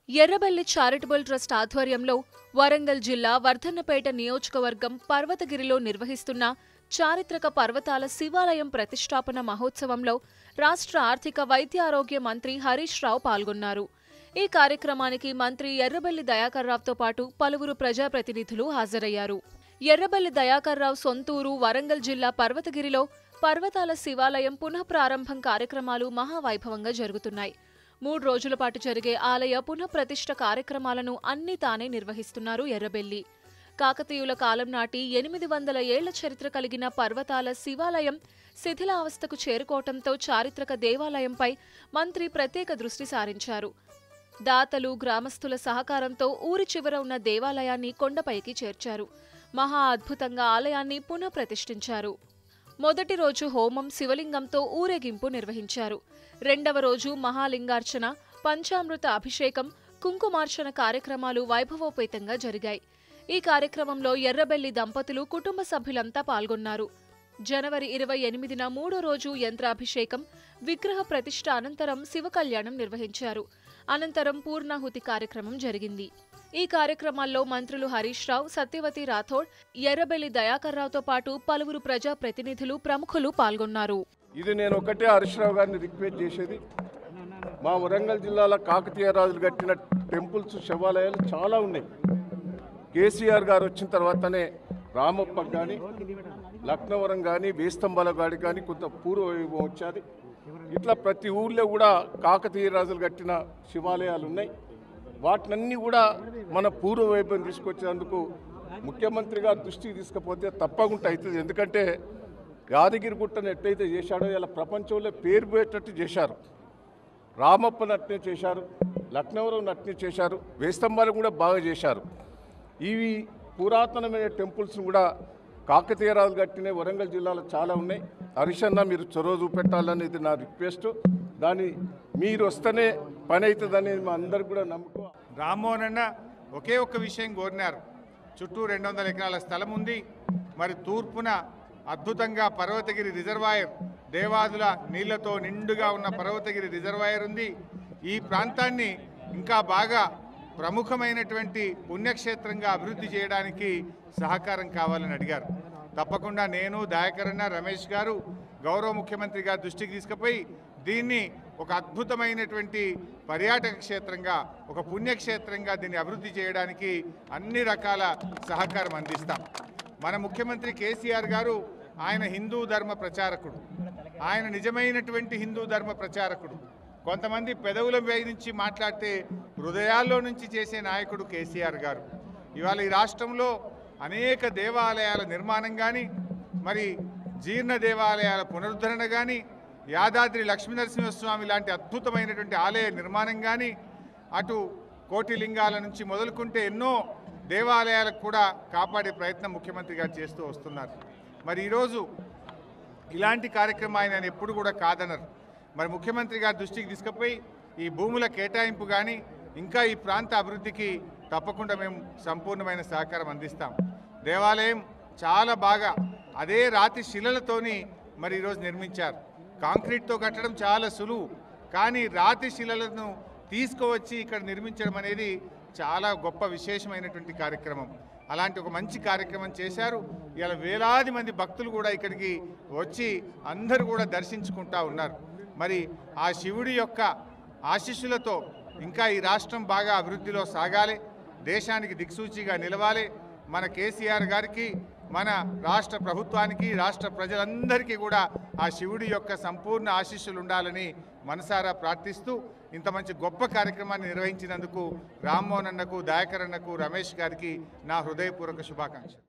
Errabelli charitable trust ఆధ్వర్యంలో వరంగల్ జిల్లా వర్ధన్నపేట నియోజకవర్గం పర్వతగిరిలో నిర్వహిస్తున్న చారిత్రక పర్వతాల శివాలయం ప్రతిష్టాపన మహోత్సవంలో రాష్ట్ర ఆర్థిక వైద్య ఆరోగ్య మంత్రి హరీష్ రావు పాల్గొన్నారు ఈ కార్యక్రమానికి మంత్రి ఎర్రబెల్లి దయాకర్ రావుతో పాటు పలువురు ప్రజాప్రతినిధులు హాజరయ్యారు ఎర్రబెల్లి దయాకర్ రావు సొంతూరు వరంగల్ జిల్లా పర్వతగిరిలో పర్వతాల శివాలయం పునఃప్రారంభం కార్యక్రమాలు మహావైభవంగా జరుగుతున్నాయి మూడు రోజుల పాటు జరిగే ఆలయ పునఃప్రతిష్ఠ కార్యక్రమాలను అన్ని తానే నిర్వహిస్తున్నారు ఎర్రబెల్లి కాకతీయుల కాలం నాటి ఎనిమిది వందల ఏళ్ల చరిత్ర కలిగిన పర్వతాల శివాలయం శిథిలావస్థకు చేరుకోవటంతో చారిత్రక దేవాలయంపై మంత్రి ప్రత్యేక దృష్టి సారించారు దాతలు గ్రామస్తుల సహకారంతో ఊరి చివర ఉన్న దేవాలయాన్ని కొండపైకి చేర్చారు మహా అద్భుతంగా ఆలయాన్ని పునఃప్రతిష్ఠించారు మొదటి రోజు హోమం శివలింగంతో ఊరేగింపు నిర్వహించారు రెండవ రోజు మహాలింగార్చన పంచామృత అభిషేకం కుంకుమార్చన కార్యక్రమాలు వైభవోపేతంగా జరిగాయి ఈ కార్యక్రమంలో ఎర్రబెల్లి దంపతులు కుటుంబ సభ్యులంతా పాల్గొన్నారు జనవరి ఇరవై ఎనిమిదిన మూడో రోజు యంత్రాభిషేకం విగ్రహ ప్రతిష్ఠ అనంతరం శివ కళ్యాణం నిర్వహించారు అనంతరం పూర్ణాహుతి కార్యక్రమం జరిగింది ఈ కార్యక్రమాల్లో మంత్రులు హరీష్ రావు సత్యవతి రాథోడ్ ఎర్రబెల్లి దయాకర్ రావుతో పాటు పలువురు ప్రజా ప్రతినిధులు ప్రముఖులు పాల్గొన్నారు ఇది నేను ఒకటే హరీష్రావు గారిని రిక్వెస్ట్ చేసేది మా వరంగల్ జిల్లాలో కాకతీయ రాజులు కట్టిన టెంపుల్స్ శివాలయాలు చాలా ఉన్నాయి కేసీఆర్ గారు వచ్చిన తర్వాతనే రామప్పకు కానీ లక్నవరం కానీ వేస్తంబాల గాడి కానీ కొంత పూర్వ వైభవం వచ్చాది ఇట్లా ప్రతి ఊర్లో కూడా కాకతీయ రాజులు కట్టిన శివాలయాలు ఉన్నాయి వాటినన్నీ కూడా మన పూర్వ వైభవం తీసుకొచ్చేందుకు ముఖ్యమంత్రి గారు దృష్టికి తీసుకపోతే తప్పకుండా అవుతుంది ఎందుకంటే యాదగిరి గుట్టను ఎట్లయితే చేశాడో ఇలా ప్రపంచంలో పేరు పోయేటట్టు చేశారు రామప్ప నట్నే చేశారు లక్నవరం నట్నే చేశారు వేస్తంబాలు కూడా బాగా చేశారు ఇవి పురాతనమైన టెంపుల్స్ కూడా కాకతీయ రాజులు కట్టిన వరంగల్ జిల్లాలో చాలా ఉన్నాయి హరిషన్న మీరు చొరవ చూపెట్టాలనేది నా రిక్వెస్ట్ దాన్ని మీరు వస్తేనే పని అవుతుందనేది మా అందరికి కూడా నమ్మకం రామ్మోహన్ అన్న ఒకే ఒక్క విషయం కోరినారు చుట్టూ రెండు వందల ఎకరాల స్థలం ఉంది మరి తూర్పున అద్భుతంగా పర్వతగిరి రిజర్వాయర్ దేవాదుల నీళ్లతో నిండుగా ఉన్న పర్వతగిరి రిజర్వాయర్ ఉంది ఈ ప్రాంతాన్ని ఇంకా బాగా ప్రముఖమైనటువంటి పుణ్యక్షేత్రంగా అభివృద్ధి చేయడానికి సహకారం కావాలని అడిగారు తప్పకుండా నేను దయాకరణ రమేష్ గారు గౌరవ ముఖ్యమంత్రి గారి దృష్టికి తీసుకుపోయి దీన్ని ఒక అద్భుతమైనటువంటి పర్యాటక క్షేత్రంగా ఒక పుణ్యక్షేత్రంగా దీన్ని అభివృద్ధి చేయడానికి అన్ని రకాల సహకారం అందిస్తాం మన ముఖ్యమంత్రి కేసీఆర్ గారు ఆయన హిందూ ధర్మ ప్రచారకుడు ఆయన నిజమైనటువంటి హిందూ ధర్మ ప్రచారకుడు కొంతమంది పెదవుల వేయి నుంచి మాట్లాడితే హృదయాల్లో నుంచి చేసే నాయకుడు కేసీఆర్ గారు ఇవాళ ఈ రాష్ట్రంలో అనేక దేవాలయాల నిర్మాణం కానీ మరి జీర్ణ దేవాలయాల పునరుద్ధరణ కానీ యాదాద్రి లక్ష్మీనరసింహస్వామి లాంటి అద్భుతమైనటువంటి ఆలయ నిర్మాణం కానీ అటు కోటి లింగాల నుంచి మొదలుకుంటే ఎన్నో దేవాలయాలకు కూడా కాపాడే ప్రయత్నం ముఖ్యమంత్రి గారు చేస్తూ వస్తున్నారు మరి ఈరోజు ఇలాంటి కార్యక్రమం ఆయన ఎప్పుడు కూడా కాదనరు మరి ముఖ్యమంత్రి గారి దృష్టికి తీసుకుపోయి ఈ భూముల కేటాయింపు కానీ ఇంకా ఈ ప్రాంత అభివృద్ధికి తప్పకుండా మేము సంపూర్ణమైన సహకారం అందిస్తాం దేవాలయం చాలా బాగా అదే రాతి శిలలతోని మరి ఈరోజు నిర్మించారు కాంక్రీట్తో కట్టడం చాలా సులువు కానీ రాతి శిలలను తీసుకువచ్చి ఇక్కడ నిర్మించడం అనేది చాలా గొప్ప విశేషమైనటువంటి కార్యక్రమం అలాంటి ఒక మంచి కార్యక్రమం చేశారు ఇలా వేలాది మంది భక్తులు కూడా ఇక్కడికి వచ్చి అందరూ కూడా దర్శించుకుంటా ఉన్నారు మరి ఆ శివుడి యొక్క ఆశీస్సులతో ఇంకా ఈ రాష్ట్రం బాగా అభివృద్ధిలో సాగాలి దేశానికి దిక్సూచిగా నిలవాలి మన కేసీఆర్ గారికి మన రాష్ట్ర ప్రభుత్వానికి రాష్ట్ర ప్రజలందరికీ కూడా ఆ శివుడి యొక్క సంపూర్ణ ఆశీస్సులు ఉండాలని మనసారా ప్రార్థిస్తూ ఇంత మంచి గొప్ప కార్యక్రమాన్ని నిర్వహించినందుకు రామ్మోహన్ అన్నకు దయాకర్ అన్నకు రమేష్ గారికి నా హృదయపూర్వక శుభాకాంక్షలు